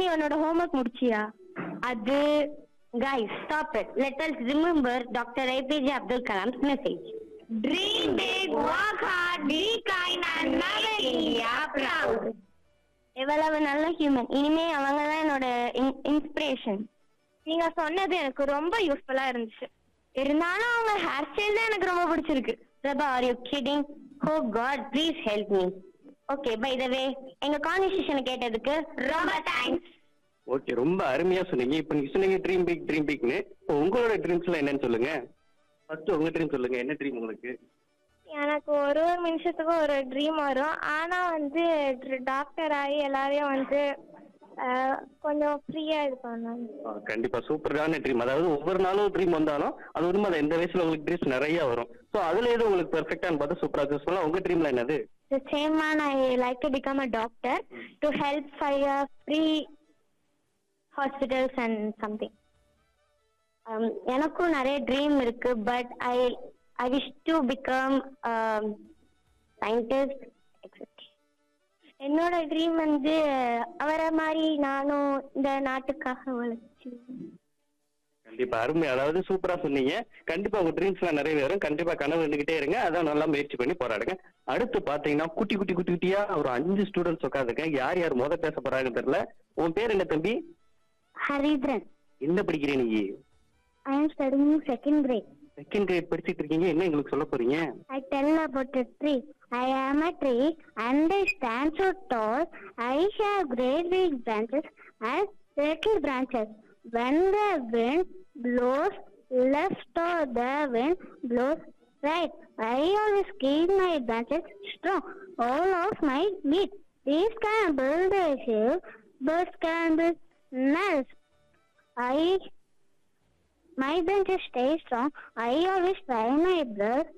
உன்னோட ஹோம்ஒர்க் முடிச்சியா அது guys stop it let us remember dr apj abdul kalam's message dream big work hard be kind and make India proud எவ்வளவு நல்ல human இனிமே அவங்க தான் என்னோட இன்ஸ்பிரேஷன் நீங்க சொன்னது எனக்கு ரொம்ப யூஸ்ஃபுல்லா இருந்துச்சு இருந்தாலும் அவங்க ஹேர் ஸ்டைல் தான் எனக்கு ரொம்ப பிடிச்சிருக்கு Prabha are you kidding oh god please help me okay by the way எங்க கான்வர்சேஷன் கேட்டதுக்கு ரொம்ப தேங்க்ஸ் ஓகே ரொம்ப அருமையா சொன்னீங்க இப்போ நீங்க சொன்னீங்க ட்ரீம் பிக் ட்ரீம் பிக்னு இப்போ உங்களோட ட்ரீம்ஸ்லாம் என்னன்னு சொல்லுங்க ஃபர்ஸ்ட் உங்க ட்ரீம் சொல்லுங்க என்ன ட்ரீம் உங்களுக்கு எனக்கு ஒரு ஒரு நிமிஷத்துக்கு ஒரு ட்ரீம் வரும் ஆனா வந்து டாக்டர் ஆகி எல்லாரையும் வந்து அஹ், கொஞ்சம் ஃப்ரீயா இது பண்ணணும் ஆ, கண்டிப்பா சூப்பரான ட்ரீம் அதாவது ஒவ்வொரு நாளும் ட்ரீம் வந்தாலும் அது உண்மை அது எந்த வயசுல உங்களுக்கு ட்ரீம்ஸ் நிறைய வரும் ஸோ அதுல எது உங்களுக்கு பெர்ஃபெக்டானு பார்த்து சூப்பரா சூஸ் பண்ணலாம் உங்க ட்ரீம்ல என்னது The same man, I like to become a doctor to help fire free hospitals and something. Um, எனக்கும் நிறைய ட்ரீம் இருக்கு but I I wish to become scientist etcetera என்னோட ட்ரீம் வந்து அவரை மாதிரி நானும் இந்த நாட்டுக்காக உழைச்சு கண்டிப்பா அருமை அதாவது சூப்பரா சொன்னீங்க கண்டிப்பா உங்க ட்ரீம்ஸ்லாம் நிறைய வரும் கண்டிப்பா கனவு இருந்துகிட்டே இருங்க அதான் நல்லா முயற்சி பண்ணி போராடுங்க அடுத்து பாத்தீங்கன்னா குட்டி குட்டி குட்டி குட்டியா ஒரு அஞ்சு ஸ்டூடெண்ட்ஸ் உட்காந்துருக்கேன் யார் யார் முத பேச போறாங்கன்னு தெரியல உன் பேர் என்ன தம்பி ஹரித்ரன் என்ன படிக்கிறீங்க நீ I am studying second grade second grade படிச்சிட்டு இருக்கீங்க என்ன எங்களுக்கு சொல்ல போறீங்க I tell about a tree. I am a tree and I stand so tall. I have great big branches and little branches. When the wind blows left or the wind blows right, I always keep my branches strong. All of my meat. Trees can build a hill, birds can build nests. I my branches stay strong. I always try my best.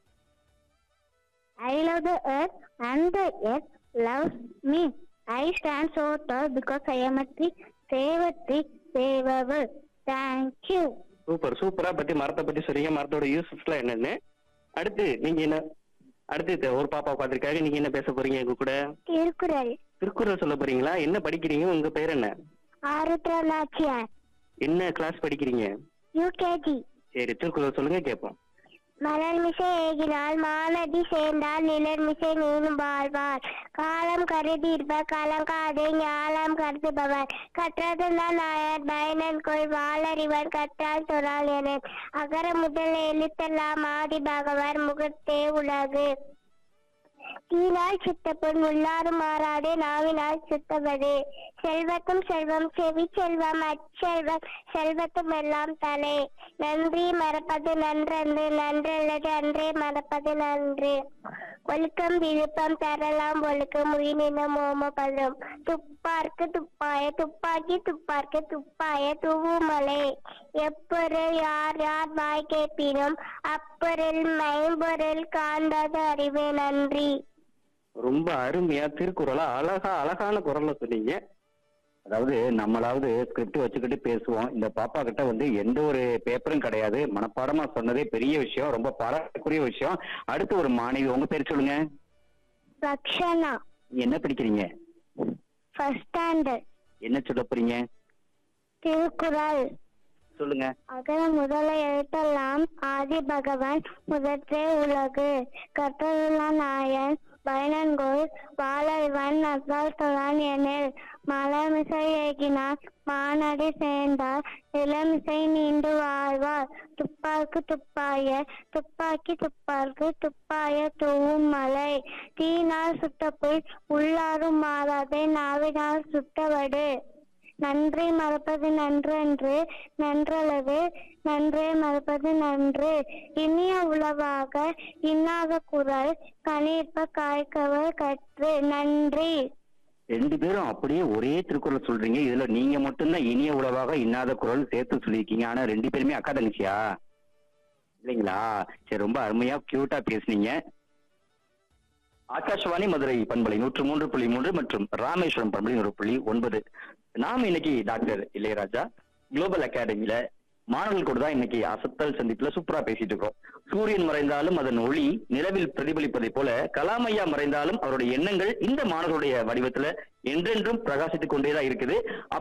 I love the earth and the earth loves me. I stand so tall because I am a tree. Save a tree, save a world. Thank you. Super சூப்பரா பத்தி மரத்தை பத்தி சொன்னீங்க மரத்தோட யூசஸ்லாம் என்னன்னு அடுத்து நீங்க என்ன அடுத்து இது ஒரு பாப்பா உட்காந்துருக்காங்க நீங்க என்ன பேச போறீங்க எங்க கூட திருக்குறள் திருக்குறள் சொல்ல போறீங்களா என்ன படிக்கிறீங்க உங்க பேர் என்ன ஆருத்ர நாச்சியார் என்ன கிளாஸ் படிக்கிறீங்க யூகேஜி சரி திருக்குறள் சொல்லுங்க கேட்போம் மலர் மிசை ஏகினால் மாநதி சேர்ந்தால் நிழல் மிசை நீனும் வாழ்வார் காலம் கருதி இருப்பர் கலங்காதே ஞாலம் கருதுபவர் கற்றதுதான் நாயர் பயனன் கொள் வாழறிவர் கற்றால் சொறால் என அகர முதல் எழுத்தெல்லாம் ஆதி பகவர் முகத்தே உலகு தீனால் சித்த பொன் உள்ளாரும் மாறாதே நாவினால் சுத்தவது செல்வத்தும் செல்வம் செவி செல்வம் அச்செல்வம் செல்வத்தும் எல்லாம் தலை நன்றி மறப்பது நன்றன்று நன்றல்லது அன்றே மறப்பது நன்று ஒழுக்கம் விழுப்பம் தரலாம் ஒழுக்கம் உயிரினம் ஓமப்படும் துப்பார்க்கு துப்பாய துப்பாக்கி துப்பார்க்கு துப்பாய தூவுமலை எப்பொருள் யார் யார் வாய் கேட்பினும் அப்பொருள் மைம்பொருள் காண்பது அறிவே நன்றி ரொம்ப அருமையா திருக்குறளா அழகா அழகான குரல்ல சொன்னீங்க அதாவது நம்மளாவது ஸ்கிரிப்ட் வச்சுக்கிட்டு பேசுவோம் இந்த பாப்பா கிட்ட வந்து எந்த ஒரு பேப்பரும் கிடையாது மனப்பாடமா சொன்னதே பெரிய விஷயம் ரொம்ப பாராட்டக்கூடிய விஷயம் அடுத்து ஒரு மாணவி உங்க பேர் சொல்லுங்க ரக்ஷனா நீங்க என்ன படிக்கிறீங்க ஃபர்ஸ்ட் ஸ்டாண்டர்ட் என்ன சொல்ல போறீங்க திருக்குறள் சொல்லுங்க அகர முதல எழுத்தெல்லாம் ஆதி பகவான் முதற்றே உலகு கற்றதுலாம் நாயன் பயனன்கோள் வாழறிவன் நசால் தொழான் எனில் மலமிசை ஏகினார் மானடி சேர்ந்தார் இளமிசை நீண்டு வாழ்வார் துப்பாக்கு துப்பாய துப்பாக்கி துப்பார்க்கு துப்பாய தூவும் மலை தீனால் சுட்ட புல் உள்ளாரும் மாறாதே நாவினால் சுட்டவடு நன்றி மறப்பது நன்று என்று நன்றளவு நன்றே மறப்பது நன்று இனிய உளவாக இன்னாத குரல் கணிப்ப காய்க்கவர் கற்று நன்றி ரெண்டு பேரும் அப்படியே ஒரே திருக்குறள் சொல்றீங்க இதுல நீங்க மட்டும்தான் இனிய உளவாக இன்னாத குரல் சேர்த்து சொல்லியிருக்கீங்க ஆனா ரெண்டு பேருமே அக்கா தங்கச்சியா இல்லைங்களா சரி ரொம்ப அருமையா கியூட்டா பேசுனீங்க ஆகாஷவாணி மதுரை பண்பலை நூற்று மூன்று புள்ளி மூன்று மற்றும் ராமேஸ்வரம் பண்பலை நூறு புள்ளி ஒன்பது நாம் இன்னைக்கு டாக்டர் இளையராஜா குளோபல் அகாடமியில மாணவர்கள் கூட தான் இன்னைக்கு அசத்தல் சந்திப்புல சூப்பரா பேசிட்டு இருக்கோம் சூரியன் மறைந்தாலும் அதன் ஒளி நிலவில் பிரதிபலிப்பதை போல கலாமையா மறைந்தாலும் அவருடைய எண்ணங்கள் இந்த மாணவர்களுடைய வடிவத்துல என்றென்றும் பிரகாசித்துக் கொண்டேதான் இருக்குது